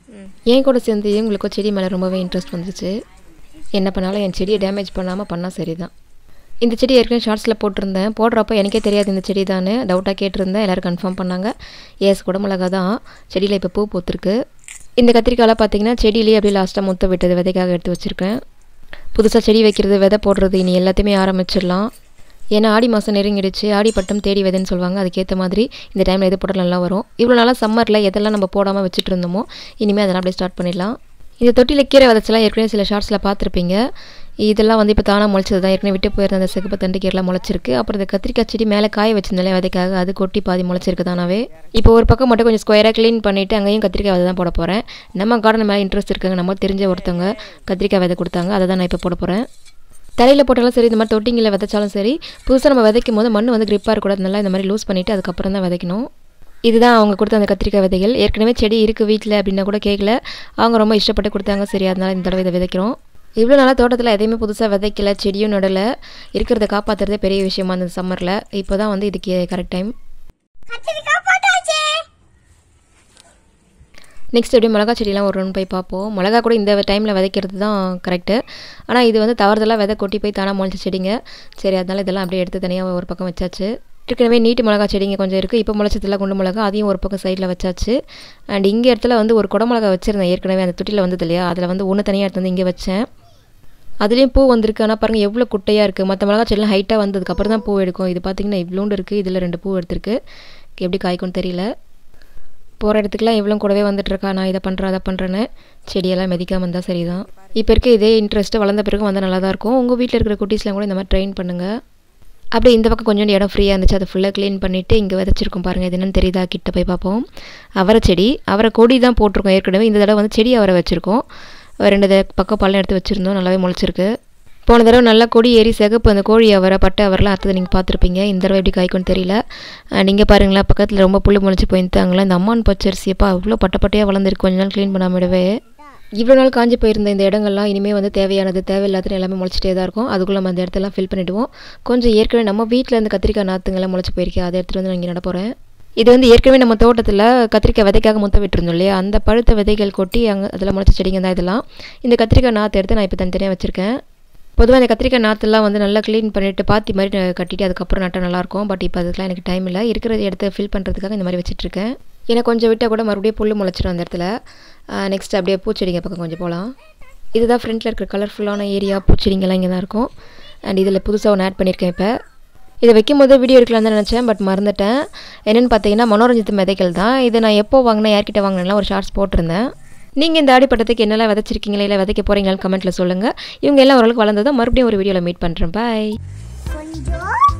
என் கூட சேர்ந்து இவங்களுக்கும் செடி மேலே ரொம்பவே இன்ட்ரெஸ்ட் வந்துச்சு என்ன பண்ணாலும் என் செடியை டேமேஜ் பண்ணாமல் பண்ணால் சரிதான் இந்த செடி ஏற்கனவே ஷார்ட்ஸில் போட்டிருந்தேன் போடுறப்ப எனக்கே தெரியாது இந்த செடி தான் டவுட்டாக கேட்டிருந்தேன் எல்லோரும் கன்ஃபார்ம் பண்ணாங்க ஏஸ் குடமிளகா தான் செடியில் இப்போ பூ பூத்துருக்கு இந்த கத்திரிக்காயெலாம் பார்த்தீங்கன்னா செடியிலேயே அப்படியே லாஸ்ட்டாக முத்த விட்டது விதைக்காக எடுத்து வச்சுருக்கேன் புதுசாக செடி வைக்கிறது விதை போடுறது இனி எல்லாத்தையுமே ஆரம்பிச்சிடலாம் ஏன்னா ஆடி மாதம் நெருங்கிடுச்சு ஆடி பட்டம் தேடி விதைன்னு சொல்லுவாங்க அதுக்கேற்ற மாதிரி இந்த டைமில் எது போட்டால் நல்லா வரும் இவ்வளோ நாளாக சம்மரில் எதெல்லாம் நம்ம போடாமல் வச்சுட்டு இருந்தோமோ இனிமேல் அதெல்லாம் அப்படியே ஸ்டார்ட் பண்ணிடலாம் இந்த தொட்டியில் கீரை விதைச்செல்லாம் ஏற்கனவே சில ஷார்ட்ஸில் பார்த்துருப்பீங்க இதெல்லாம் வந்து இப்போ தானாக முளைச்சது தான் ஏற்கனவே விட்டு போயிருந்த அந்த சிகப்பு தண்டு கீரைலாம் முளைச்சிருக்கு அப்புறம் இந்த கத்திரிக்காய் செடி மேலே காய வச்சிருந்தாலே விதைக்காக அது கொட்டி பாதி முளைச்சிருக்கு தானாவே இப்போ ஒரு பக்கம் மட்டும் கொஞ்சம் ஸ்கொயராக க்ளீன் பண்ணிவிட்டு அங்கேயும் கத்திரிக்காய் விதை தான் போட போகிறேன் நம்ம கார்டன் மேலே இன்ட்ரெஸ்ட் இருக்காங்க நம்ம தெரிஞ்ச ஒருத்தவங்க கத்திரிக்காய் விதை கொடுத்தாங்க அதை தான் நான் இப்போ போட போகிறேன் தலையில் போட்டாலும் சரி இந்த மாதிரி தொட்டிங்கில் விதைச்சாலும் சரி புதுசாக நம்ம விதைக்கும் போது மண் வந்து grip-ஆ இருக்கக்கூடாது நல்லா இந்த மாதிரி லூஸ் பண்ணிவிட்டு அதுக்கப்புறம் தான் விதைக்கணும் இதுதான் அவங்க கொடுத்த அந்த கத்திரிக்காய் விதைகள் ஏற்கனவே செடி இருக்குது வீட்டில் அப்படின்னா கூட கேட்கல அவங்க ரொம்ப இஷ்டப்பட்டு கொடுத்தாங்க சரி அதனால இந்த தடவை இதை விதைக்கிறோம் இவ்வளோ நாளாக தோட்டத்தில் எதையுமே புதுசாக விதைக்கல செடியும் நடலை இருக்கிறத காப்பாற்றுறதே பெரிய விஷயமா இருந்தது சம்மரில் இப்போ தான் வந்து இதுக்கு கரெக்ட் டைம் கத்திரிக்காய் போட்டாச்சு நெக்ஸ்ட் எப்படி மிளகா செடியெலாம் ஒரு ரவுண்ட் போய் பார்ப்போம் மிளகா கூட இந்த டைமில் விதைக்கிறது தான் கரெக்டு ஆனால் இது வந்து தவறுதலாக விதை கொட்டி போய் தானாக முளைச்ச செடிங்க சரி அதனால இதெல்லாம் அப்படியே எடுத்து தனியாக ஒரு பக்கம் வச்சாச்சு ஏற்கனவே நீட்டு மிளகா செடிங்க கொஞ்சம் இருக்குது இப்போ முளைச்சதெல்லாம் குண்டு மிளகா அதையும் ஒரு பக்கம் சைடில் வச்சாச்சு அண்ட் இங்கே இடத்துல வந்து ஒரு குடமிளகா வச்சுருந்தேன் ஏற்கனவே அந்த தொட்டியில் வந்தது இல்லையா அதில் வந்து ஒன்று தனியாக எடுத்து வந்து இங்கே வச்சேன் அதுலேயும் பூ வந்திருக்கு ஆனால் பாருங்கள் எவ்வளோ குட்டையாக இருக்குது மற்ற மிளகா செடிலாம் ஹைட்டாக வந்ததுக்கப்புறம் தான் பூ எடுக்கும் இது பார்த்திங்கன்னா இவ்வளோண்டு இருக்குது இதில் ரெண்டு பூ எடுத்திருக்கு எப்படி காய்க்கும்னு தெரியல போகிற இடத்துக்குலாம் இவ்வளோ கூடவே வந்துட்டுருக்கா நான் இதை பண்ணுறேன் அதை பண்ணுறேன்னு செடியெல்லாம் மிதிக்காமல் இருந்தால் சரிதான் இப்போ இருக்க இதே இன்ட்ரெஸ்ட்டு வளர்ந்த பிறகு வந்தால் நல்லா தான் இருக்கும் உங்கள் வீட்டில் இருக்கிற குட்டீஸ்லாம் கூட இந்த மாதிரி ட்ரெயின் பண்ணுங்கள் அப்படியே இந்த பக்கம் கொஞ்சோண்டு இடம் ஃப்ரீயாக இருந்துச்சு அதை ஃபுல்லாக க்ளீன் பண்ணிவிட்டு இங்கே விதைச்சிருக்கோம் பாருங்கள் இது என்னன்னு தெரியுதா கிட்ட போய் பார்ப்போம் அவரை செடி அவரை கொடி தான் போட்டிருக்கோம் ஏற்கனவே இந்த தடவை வந்து செடி அவரை வச்சுருக்கோம் ரெண்டு த- பக்கம் பள்ளம் எடுத்து வச்சுருந்தோம் நல்லாவே முளைச்சிருக்கு போன தடவை நல்லா கொடி ஏறி சிகப்பு அந்த கோழி அவரை பட்டை அவரெல்லாம் அறுத்தது நீங்கள் பார்த்துருப்பீங்க இந்த தடவை எப்படி காய்க்கும்னு தெரியல நீங்கள் பாருங்களேன் பக்கத்தில் ரொம்ப புல் முளைச்சி போயிருந்தாங்களா இந்த அம்மான் பச்சரிசியப்பா அவ்வளோ பட்டை பட்டையாக வளர்ந்துருக்கு கொஞ்ச நாள் க்ளீன் பண்ணாம விடவே இவ்வளோ நாள் காஞ்சி போயிருந்த இந்த இடங்கள்லாம் இனிமேல் வந்து தேவையானது தேவையில்லாதது எல்லாமே முளைச்சிட்டே தான் இருக்கும் அதுக்குள்ளே நம்ம அந்த இடத்தெல்லாம் ஃபில் பண்ணிவிடுவோம் கொஞ்சம் ஏற்கனவே நம்ம வீட்டில் இருந்து கத்திரிக்காய் நாற்றுங்கெல்லாம் முளைச்சி போயிருக்கேன் அதை எடுத்துகிட்டு வந்து நான் இங்கே நட போகிறேன் இது வந்து ஏற்கனவே நம்ம தோட்டத்தில் கத்திரிக்காய் விதைக்காக முத்த விட்டுருந்தோம் இல்லையா அந்த பழுத்த விதைகள் கொட்டி அங்கே அதில் முளைச்ச செடிங்க தான் இதெல்லாம் இந்த கத்திரிக்காய் நாற்று எடுத்து நான் இப்போ தனித்தனியாக வச்சுருக்கேன் பொதுவாக இந்த கத்திரிக்காய் நாற்றுலாம் வந்து நல்லா க்ளீன் பண்ணிவிட்டு பாத்தி மாதிரி ந- கட்டிட்டு அதுக்கப்புறம் நட்டால் நல்லாயிருக்கும் பட் இப்போ அதுக்கெலாம் எனக்கு டைம் இல்லை இருக்கிற இடத்த ஃபில் பண்ணுறதுக்காக இந்த மாதிரி வச்சிட்ருக்கேன் ஏன்னா கொஞ்சம் விட்டால் கூட மறுபடியும் புல் முளைச்சிடும் அந்த இடத்துல நெக்ஸ்ட் அப்படியே பூச்செடிங்க பக்கம் கொஞ்சம் போகலாம் இதுதான் ஃப்ரண்ட்டில் இருக்கிற கலர்ஃபுல்லான ஏரியா பூச்செடிங்கெல்லாம் இங்கே தான் இருக்கும் அண்ட் இதில் புதுசாக ஒன்று ஆட் பண்ணியிருக்கேன் இப்போ இதை வைக்கும் போது வீடியோ எடுக்கலாம் தான் நினச்சேன் பட் மறந்துட்டேன் என்னென்னு பார்த்தீங்கன்னா மனோரஞ்சித்து விதைகள் தான் இதை நான் எப்போ வாங்கினேன் யார்கிட்ட வாங்கினேன்லாம் ஒரு ஷார்ட்ஸ் போட்டிருந்தேன் நீங்கள் இந்த ஆடிப்பட்டத்துக்கு என்னெல்லாம் விதைச்சிருக்கீங்களா இல்லை விதைக்க போகிறீங்களான்னு கமெண்ட்டில் சொல்லுங்கள் இவங்க எல்லாம் ஓரளவுக்கு வளர்ந்ததும் மறுபடியும் ஒரு வீடியோவில் மீட் பண்ணுறேன் பாய் கொஞ்சம்